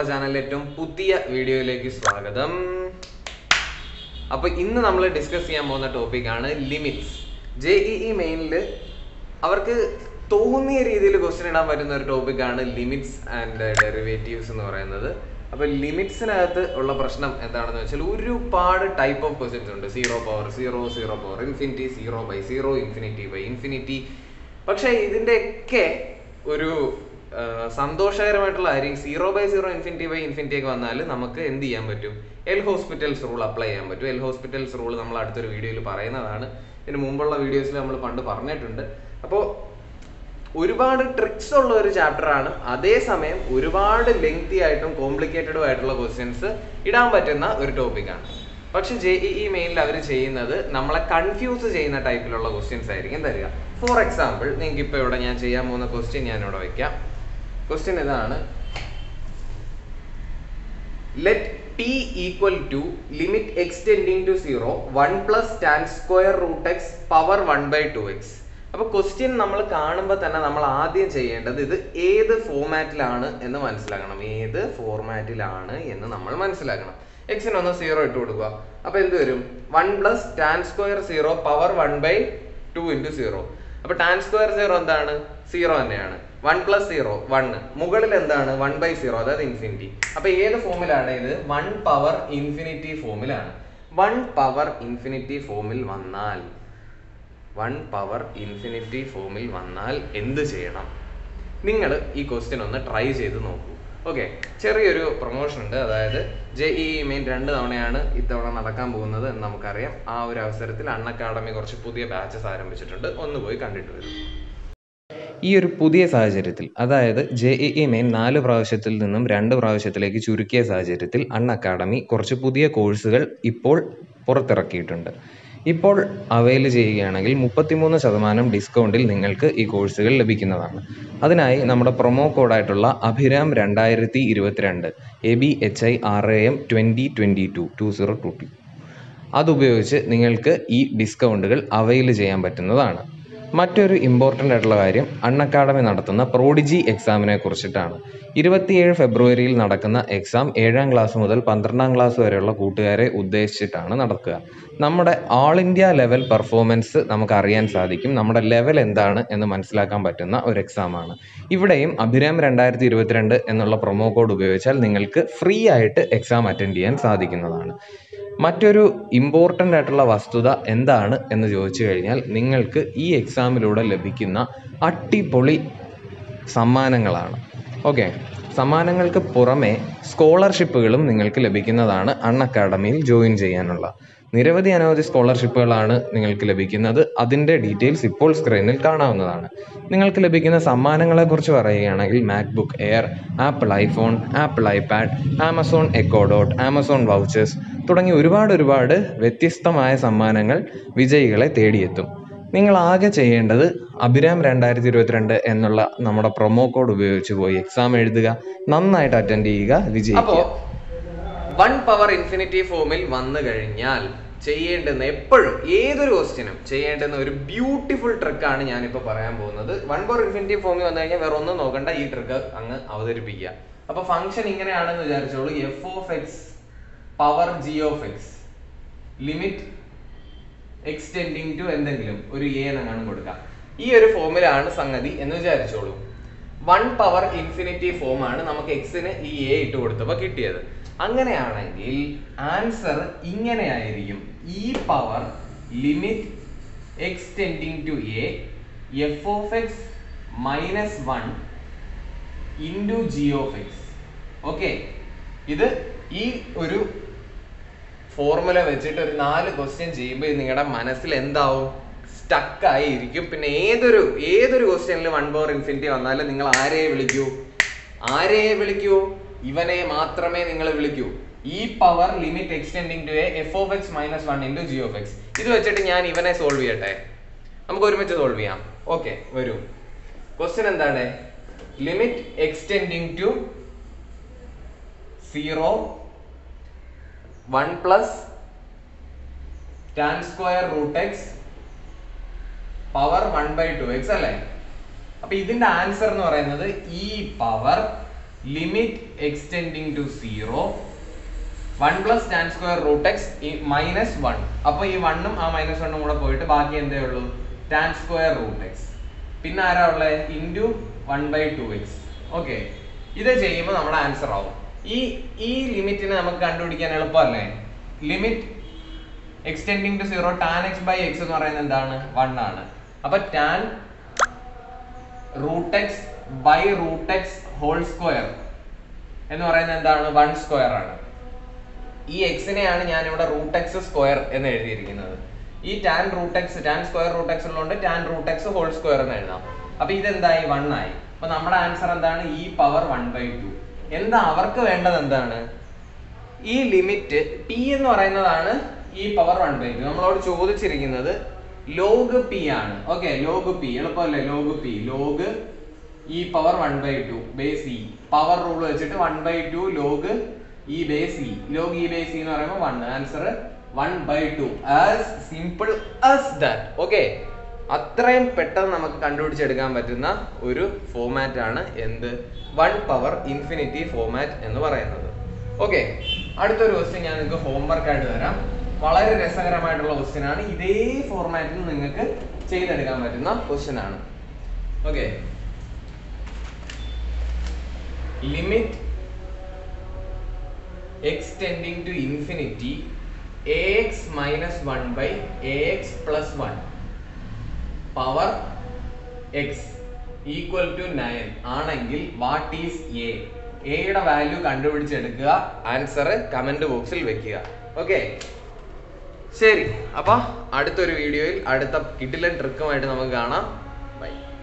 നമ്മുടെ ചാനലിലെ ഏറ്റവും പുതിയ വീഡിയോയിലേക്ക് സ്വാഗതം അപ്പൊ ഇന്ന് നമ്മൾ ഡിസ്കസ് ചെയ്യാൻ പോകുന്ന ടോപ്പിക്കാണ് ലിമിറ്റ്സ് ജെ ഇ ഇ മെയിനിൽ അവർക്ക് തോന്നിയ രീതിയിൽ ക്വസ്റ്റ്യൻ ഇടാൻ പറ്റുന്ന ഒരു ടോപ്പിക്കാണ് ലിമിറ്റ്സ് ആൻഡ് ഡെറിവേറ്റീവ്സ് എന്ന് പറയുന്നത് അപ്പൊ ലിമിറ്റ്സിനകത്ത് ഉള്ള പ്രശ്നം എന്താണെന്ന് വെച്ചാൽ ഒരുപാട് ടൈപ്പ് ഓഫ് ക്വസ്റ്റ്യൻസ് ഉണ്ട് zero power zero zero power infinity zero by zero infinity by infinity പക്ഷേ ഇതിൻ്റെയൊക്കെ ഒരു ആ, സന്തോഷകരമായിട്ടുള്ള കാര്യം zero by zero infinity by infinity ഒക്കെ വന്നാൽ നമുക്ക് എന്ത് ചെയ്യാൻ പറ്റും എൽ ഹോസ്പിറ്റൽസ് റൂൾ അപ്ലൈ ചെയ്യാൻ പറ്റും എൽ ഹോസ്പിറ്റൽസ് റൂൾ നമ്മൾ അടുത്തൊരു വീഡിയോയിൽ പറയുന്നതാണ് ഇതിന് മുമ്പുള്ള വീഡിയോസിൽ നമ്മൾ പണ്ട് പറഞ്ഞിട്ടുണ്ട് അപ്പോൾ ഒരുപാട് ട്രിക്സ് ഉള്ള ഒരു ചാപ്റ്റർ ആണ് അതേസമയം ഒരുപാട് ലെങ്തി ആയിട്ടും കോംപ്ലിക്കേറ്റഡും ആയിട്ടുള്ള ക്വസ്റ്റ്യൻസ് ഇടാൻ പറ്റുന്ന ഒരു ടോപ്പിക്കാണ് പക്ഷെ ജെ ഇ ഇ മെയിനിൽ അവർ ചെയ്യുന്നത് നമ്മളെ കൺഫ്യൂസ് ചെയ്യുന്ന ടൈപ്പിലുള്ള ക്വസ്റ്റ്യൻസ് ആയിരിക്കും തരിക ഫോർ എക്സാമ്പിൾ നിങ്ങൾക്ക് ഇപ്പോൾ ഇവിടെ ഞാൻ ചെയ്യാൻ പോകുന്ന ക്വസ്റ്റ്യൻ ഞാൻ ഇവിടെ വയ്ക്കാം ക്വസ്റ്റ്യൻ ഇതാണ് let t equal to limit x tending to zero one plus tan square root x power one by two x അപ്പൊ ക്വസ്റ്റ്യൻ നമ്മൾ കാണുമ്പോൾ തന്നെ നമ്മൾ ആദ്യം ചെയ്യേണ്ടത് ഇത് ഏത് ഫോമാറ്റിലാണ് എന്ന് മനസ്സിലാക്കണം ഏത് ഫോർമാറ്റിലാണ് എന്ന് നമ്മൾ മനസ്സിലാക്കണം എക്സിന് ഒന്ന് സീറോ ഇട്ട് കൊടുക്കുക അപ്പൊ എന്ത് വരും one plus tan square zero power one by two into zero അപ്പൊ ടാൻ സ്ക്വയർ സീറോ എന്താണ് സീറോ തന്നെയാണ് വൺ പ്ലസ് സീറോ വൺ മുകളിൽ എന്താണ് വൺ ബൈ സീറോ അതായത് ഇൻഫിനിറ്റി അപ്പൊ ഏത് ഫോമിലാണ് ഇത് വൺ പവർ ഇൻഫിനിറ്റി ഫോമിലാണ് വൺ പവർ ഇൻഫിനിറ്റി ഫോമിൽ വന്നാൽ വൺ പവർ ഇൻഫിനിറ്റി ഫോമിൽ വന്നാൽ എന്ത് ചെയ്യണം നിങ്ങൾ ഈ ക്വസ്റ്റ്യൻ ഒന്ന് ട്രൈ ചെയ്ത് നോക്കൂ ഓക്കെ ചെറിയൊരു പ്രൊമോഷൻ ഉണ്ട് അതായത് ജെ ഇ മെയിൻ രണ്ട് തവണയാണ് ഇത്തവണ നടക്കാൻ പോകുന്നത് എന്ന് നമുക്കറിയാം ആ ഒരു അവസരത്തിൽ അൺ അക്കാഡമി കുറച്ച് പുതിയ ബാച്ചസ് ആരംഭിച്ചിട്ടുണ്ട് ഒന്ന് പോയി കണ്ടിട്ട് വരും ഈ ഒരു പുതിയ സാഹചര്യത്തിൽ അതായത് ജെ ഇ ഇ മെയിൻ നാല് പ്രാവശ്യത്തിൽ നിന്നും രണ്ട് പ്രാവശ്യത്തിലേക്ക് ചുരുക്കിയ സാഹചര്യത്തിൽ അൺ അക്കാഡമി കുറച്ച് പുതിയ കോഴ്സുകൾ ഇപ്പോൾ പുറത്തിറക്കിയിട്ടുണ്ട് ഇപ്പോൾ അവൈൽ ചെയ്യുകയാണെങ്കിൽ മുപ്പത്തിമൂന്ന് ശതമാനം ഡിസ്കൗണ്ടിൽ നിങ്ങൾക്ക് ഈ കോഴ്സുകൾ ലഭിക്കുന്നതാണ് അതിനായി നമ്മുടെ പ്രൊമോ കോഡായിട്ടുള്ള അഭിരാം രണ്ടായിരത്തി ഇരുപത്തിരണ്ട് A B H I R A M twenty twenty two two zero two two അതുപയോഗിച്ച് നിങ്ങൾക്ക് ഈ ഡിസ്കൗണ്ടുകൾ അവൈൽ ചെയ്യാൻ പറ്റുന്നതാണ് മറ്റൊരു ഇമ്പോർട്ടൻ്റ് ആയിട്ടുള്ള കാര്യം അൺ അക്കാഡമി നടത്തുന്ന പ്രോഡിജി എക്സാമിനെ കുറിച്ചിട്ടാണ് ഇരുപത്തിയേഴ് ഫെബ്രുവരിയിൽ നടക്കുന്ന എക്സാം ഏഴാം ക്ലാസ് മുതൽ പന്ത്രണ്ടാം ക്ലാസ് വരെയുള്ള കൂട്ടുകാരെ ഉദ്ദേശിച്ചിട്ടാണ് നടക്കുക നമ്മുടെ ഓൾ ഇന്ത്യ ലെവൽ പെർഫോമൻസ് നമുക്ക് അറിയാൻ സാധിക്കും നമ്മുടെ ലെവൽ എന്താണ് എന്ന് മനസ്സിലാക്കാൻ പറ്റുന്ന ഒരു എക്സാമാണ് ഇവിടെയും അഭിരാം രണ്ടായിരത്തി ഇരുപത്തിരണ്ട് എന്നുള്ള പ്രൊമോ കോഡ് ഉപയോഗിച്ചാൽ നിങ്ങൾക്ക് ഫ്രീ ആയിട്ട് എക്സാം അറ്റൻഡ് ചെയ്യാൻ സാധിക്കുന്നതാണ് മറ്റൊരു ഇമ്പോർട്ടൻ്റ് ആയിട്ടുള്ള വസ്തുത എന്താണ് എന്ന് ചോദിച്ചു കഴിഞ്ഞാൽ നിങ്ങൾക്ക് ഈ എക്സാമിലൂടെ ലഭിക്കുന്ന അടിപൊളി സമ്മാനങ്ങളാണ് ഓക്കെ സമ്മാനങ്ങൾക്ക് പുറമെ സ്കോളർഷിപ്പുകളും നിങ്ങൾക്ക് ലഭിക്കുന്നതാണ് അൺ അക്കാഡമിയിൽ ജോയിൻ ചെയ്യാനുള്ള നിരവധി അനവധി സ്കോളർഷിപ്പുകളാണ് നിങ്ങൾക്ക് ലഭിക്കുന്നത് അതിൻ്റെ ഡീറ്റെയിൽസ് ഇപ്പോൾ സ്ക്രീനിൽ കാണാവുന്നതാണ് നിങ്ങൾക്ക് ലഭിക്കുന്ന സമ്മാനങ്ങളെക്കുറിച്ച് പറയുകയാണെങ്കിൽ MacBook Air Apple iPhone Apple iPad Amazon Echo Dot Amazon vouchers തുടങ്ങി ഒരുപാട് ഒരുപാട് വ്യത്യസ്തമായ സമ്മാനങ്ങൾ വിജയികളെ തേടിയെത്തും നിങ്ങൾ ആകെ ചെയ്യേണ്ടത് അഭിരാം രണ്ടായിരത്തി ഇരുപത്തിരണ്ട് എന്നുള്ള നമ്മുടെ പ്രൊമോ കോഡ് ഉപയോഗിച്ച് പോയി എക്സാം എഴുതുക നന്നായിട്ട് അറ്റൻഡ് ചെയ്യുക വിജയിക്കുക വൺ പവർ ഇൻഫിനിറ്റി ഫോമിൽ വന്നു കഴിഞ്ഞാൽ ചെയ്യേണ്ടുന്ന എപ്പോഴും ഏതൊരു ക്വസ്റ്റ്യനും ചെയ്യേണ്ടുന്ന ഒരു ബ്യൂട്ടിഫുൾ ട്രിക്കാണ് ഞാനിപ്പോൾ പറയാൻ പോകുന്നത് വൺ പവർ ഇൻഫിനിറ്റി ഫോമിൽ വന്നു കഴിഞ്ഞാൽ വേറെ ഒന്നും നോക്കണ്ട ഈ ട്രിക്ക് അങ്ങ് അവതരിപ്പിക്കുക അപ്പൊ ഫംഗ്ഷൻ ഇങ്ങനെയാണെന്ന് വിചാരിച്ചോളൂ f of x power g of x limit x tending to എന്തെങ്കിലും ഒരു എ എന്നങ്ങാണ് കൊടുക്കാം ഈ ഒരു ഫോമിലാണ് സംഗതി എന്ന് വിചാരിച്ചോളൂ വൺ പവർ ഇൻഫിനിറ്റി ഫോം ആണ് നമുക്ക് എക്സിന് ഈ എ ഇട്ട് കൊടുത്തപ്പോൾ കിട്ടിയത് അങ്ങനെയാണെങ്കിൽ ആൻസർ ഇങ്ങനെയായിരിക്കും e power limit x tending to a f of x minus one into g of x okay ഇത് ഈ ഒരു ഫോർമുല വെച്ചിട്ട് ഒരു നാല് ക്വസ്റ്റ്യൻ ചെയ്യുമ്പോൾ നിങ്ങളുടെ മനസ്സിൽ എന്താവും സ്റ്റക്കായി ഇരിക്കും പിന്നെ ഏതൊരു ഏതൊരു ക്വസ്റ്റ്യനിൽ വൺ പവർ ഇൻഫിനിറ്റി വന്നാലും നിങ്ങൾ ആരെയെ വിളിക്കൂ ആരെയെ വിളിക്കൂ ഇവനെ മാത്രമേ നിങ്ങൾ വിളിക്കൂ e power limit x tending to a f of x minus one into g of x ഇത് വെച്ചിട്ട് ഞാൻ ഇവനെ സോൾവ് ചെയ്യട്ടെ നമുക്ക് ഒരുമിച്ച് സോൾവ് ചെയ്യാം ഓക്കെ വരൂ ക്വസ്റ്റ്യൻ എന്താണ് limit x tending to zero one plus tan square root x power one by two x അല്ലേ അപ്പൊ ഇതിന്റെ ആൻസർ എന്ന് പറയുന്നത് e power limit x tending to zero one plus tan square root x minus one അപ്പൊ ഈ വണ്ണും ആ മൈനസ് വണ്ണും കൂടെ പോയിട്ട് ബാക്കി എന്തേ ഉള്ളൂ ടാൻ സ്ക്വയർ റൂട്ട് എക്സ് പിന്നെ ആരാ ഉള്ളത് into one by two x okay ഇത് ചെയ്യുമ്പോൾ നമ്മുടെ ആൻസർ ആവും ഈ ഈ ലിമിറ്റിനെ നമുക്ക് കണ്ടുപിടിക്കാൻ എളുപ്പമല്ലേ limit x tending to zero tan x by x എന്ന് പറയുന്നത് എന്താണ് വൺ ആണ് അപ്പൊ tan root x by root x whole square എന്ന് പറയുന്നത് എന്താണ് വൺ സ്ക്വയർ ആണ് ഈ എക്സിനെയാണ് ഞാൻ ഇവിടെ റൂട്ട് എക്സ് സ്ക്വയർ എന്ന് എഴുതിയിരിക്കുന്നത് ഈ tan root x tan square root x ഉള്ളതുകൊണ്ട് tan root x whole square എന്ന് എഴുതാം അപ്പൊ ഇതെന്തായി വൺ ആയി അപ്പൊ നമ്മുടെ ആൻസർ എന്താണ് ഈ പവർ വൺ ബൈ ടു എന്താ അവർക്ക് വേണ്ടത് എന്താണ് ഈ ലിമിറ്റ് പി എന്ന് പറയുന്നതാണ് ഈ പവർ വൺ ബൈ ടു നമ്മളോട് ചോദിച്ചിരിക്കുന്നത് ലോഗ് പി ആണ് ഓക്കെ ലോഗ് പി എളുപ്പമല്ലേ log p log e power one by two base e power rule വെച്ചിട്ട് one by two log e base e log e base e എന്ന് പറയുമ്പോൾ one answer one by two as simple as that okay അത്രയും പെട്ടെന്ന് നമുക്ക് കണ്ടുപിടിച്ചെടുക്കാൻ പറ്റുന്ന ഒരു format ആണ് എന്ത് വൺ പവർ ഇൻഫിനിറ്റി ഫോമാറ്റ് എന്ന് പറയുന്നത് ഓക്കെ അടുത്തൊരു ക്വസ്റ്റ്യൻ ഞാൻ നിങ്ങൾക്ക് ഹോംവർക്ക് ആയിട്ട് തരാം വളരെ രസകരമായിട്ടുള്ള ക്വസ്റ്റ്യൻ ആണ് ഇതേ ഫോർമാറ്റിൽ നിങ്ങൾക്ക് ചെയ്തെടുക്കാൻ പറ്റുന്ന ക്വസ്റ്റ്യൻ ആണ് okay limit x tending to infinity ax minus 1 by ax plus 1 power x equal to 9 ആണെങ്കിൽ വാട്ട് ഈസ് എ എയുടെ വാല്യൂ കണ്ടുപിടിച്ചെടുക്കുക ആൻസർ കമന്റ് ബോക്സിൽ വെക്കുക ഓക്കെ ശരി അപ്പൊ അടുത്തൊരു വീഡിയോയിൽ അടുത്ത കിഡിലൻ ട്രിക്കുമായിട്ട് നമുക്ക് കാണാം ബൈ